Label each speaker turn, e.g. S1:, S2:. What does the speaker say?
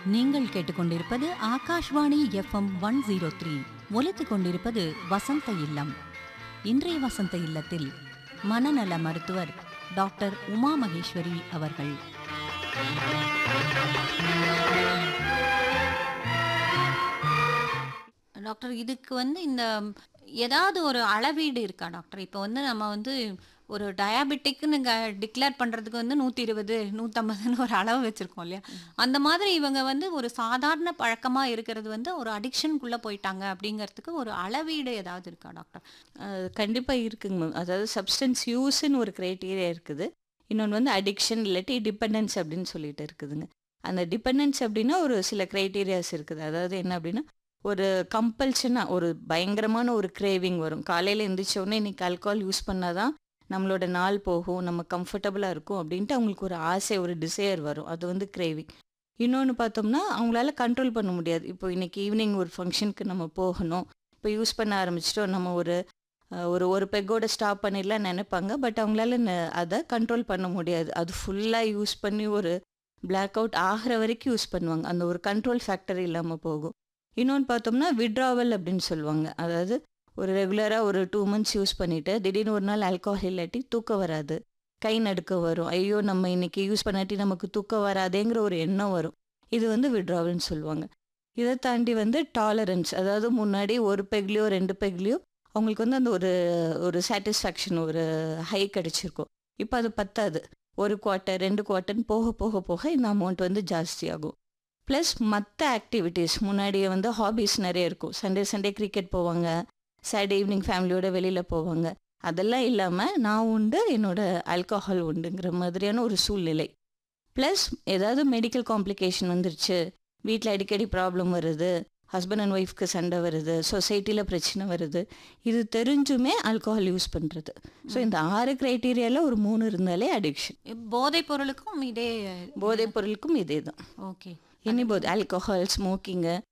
S1: நீங்கள் கேட்டுக்கொண்டிருப்பது Akashvani FM one zero three ஒலித்துக் கொண்டிருப்பது வசந்த இல்லம் இன்றைய வசந்த இல்லத்தில் மனநல மருத்துவர் டாக்டர் உமா மகேஸ்வரி அவர்கள் டாக்டர் இதுக்கு வந்து இந்த ஏதாவது ஒரு அளவீடு இருக்கா டாக்டர் இப்போ வந்து நம்ம வந்து ஒரு டயாபெட்டிக்னு டிக்ளேர் பண்ணுறதுக்கு வந்து நூற்றி இருபது நூற்றம்பதுன்னு ஒரு அளவு வச்சுருக்கோம் இல்லையா அந்த மாதிரி இவங்க வந்து ஒரு சாதாரண பழக்கமாக இருக்கிறது வந்து ஒரு அடிக்ஷனுக்குள்ளே போயிட்டாங்க அப்படிங்கிறதுக்கு ஒரு அளவீடு ஏதாவது இருக்கா டாக்டர்
S2: அது கண்டிப்பாக இருக்குங்க மேம் அதாவது சப்ஸ்டன்ஸ் யூஸ்ன்னு ஒரு க்ரைட்டீரியா இருக்குது இன்னொன்று வந்து அடிக்ஷன் இல்லாட்டி டிபெண்டன்ஸ் அப்படின்னு சொல்லிட்டு இருக்குதுங்க அந்த டிபெண்டன்ஸ் அப்படின்னா ஒரு சில க்ரைட்டீரியாஸ் இருக்குது அதாவது என்ன அப்படின்னா ஒரு கம்பல்ஷனாக ஒரு பயங்கரமான ஒரு கிரேவிங் வரும் காலையில் எந்திரிச்ச உடனே இன்னைக்கு ஆல்கஹால் யூஸ் பண்ணாதான் நம்மளோட நாள் போகும் நம்ம கம்ஃபர்டபுளாக இருக்கும் அப்படின்ட்டு அவங்களுக்கு ஒரு ஆசை ஒரு டிசையர் வரும் அது வந்து கிரேவிங் இன்னொன்று பார்த்தோம்னா அவங்களால கண்ட்ரோல் பண்ண முடியாது இப்போ இன்னைக்கு ஈவினிங் ஒரு ஃபங்க்ஷனுக்கு நம்ம போகணும் இப்போ யூஸ் பண்ண ஆரம்பிச்சிட்டோம் நம்ம ஒரு அஹ், ஒரு ஒரு பெக்கோட ஸ்டாப் பண்ணிடலாம் நினைப்பாங்க பட் அவங்களால ந- அதை கண்ட்ரோல் பண்ண முடியாது அது ஃபுல்லாக யூஸ் பண்ணி ஒரு பிளாக் அவுட் ஆகிற வரைக்கும் யூஸ் பண்ணுவாங்க அந்த ஒரு கண்ட்ரோல் ஃபேக்டர் இல்லாமல் போகும் இன்னொன்று பார்த்தோம்னா விட்ராவல் அப்படின்னு சொல்லுவாங்க அதாவது ஒரு ரெகுலராக ஒரு டூ மந்த்ஸ் யூஸ் பண்ணிவிட்டு திடீர்னு ஒரு நாள் ஆல்கஹால் இல்லாட்டி தூக்கம் வராது கை நடுக்க வரும் ஐயோ நம்ம இன்னைக்கு யூஸ் பண்ணாட்டி நமக்கு தூக்கம் வராதேங்கிற ஒரு எண்ணம் வரும் இது வந்து விட்ராவல்னு சொல்லுவாங்க இதை தாண்டி வந்து டாலரன்ஸ் அதாவது முன்னாடி ஒரு பெக்லேயோ ரெண்டு பெக்லேயோ அவங்களுக்கு வந்து அந்த ஒரு ஒரு சாட்டிஸ்ஃபேக்ஷன் ஒரு ஹை கிடைச்சிருக்கும் இப்போ அது பத்தாது ஒரு குவார்ட்டர் ரெண்டு குவார்ட்டர்னு போக போக போக இந்த அமௌண்ட் வந்து ஜாஸ்தி ஆகும் ப்ளஸ் மற்ற ஆக்டிவிட்டீஸ் முன்னாடியே வந்து ஹாபீஸ் நிறைய இருக்கும் சண்டே சண்டே கிரிக்கெட் போவாங்க சாட்டர்டே ஈவினிங் ஃபேமிலியோட வெளியில் போவாங்க அதெல்லாம் இல்லாமல் நான் உண்டு என்னோட ஆல்கஹால் உண்டுங்கிற மாதிரியான ஒரு சூழ்நிலை ப்ளஸ் ஏதாவது மெடிக்கல் காம்ப்ளிகேஷன் வந்துருச்சு வீட்டில் அடிக்கடி ப்ராப்ளம் வருது ஹஸ்பண்ட் அண்ட் ஒய்ஃப்க்கு சண்டை வருது சொசைட்டியில் பிரச்சனை வருது இது தெரிஞ்சுமே ஆல்கஹால் யூஸ் பண்ணுறது ஸோ இந்த ஆறு க்ரைட்டீரியாவில் ஒரு மூணு இருந்தாலே அடிக்ஷன்
S1: போதைப் பொருளுக்கும் இதே
S2: போதைப் பொருளுக்கும் இதே தான்
S1: ஓகே
S2: எனி போது ஆல்கஹால் ஸ்மோக்கிங்கு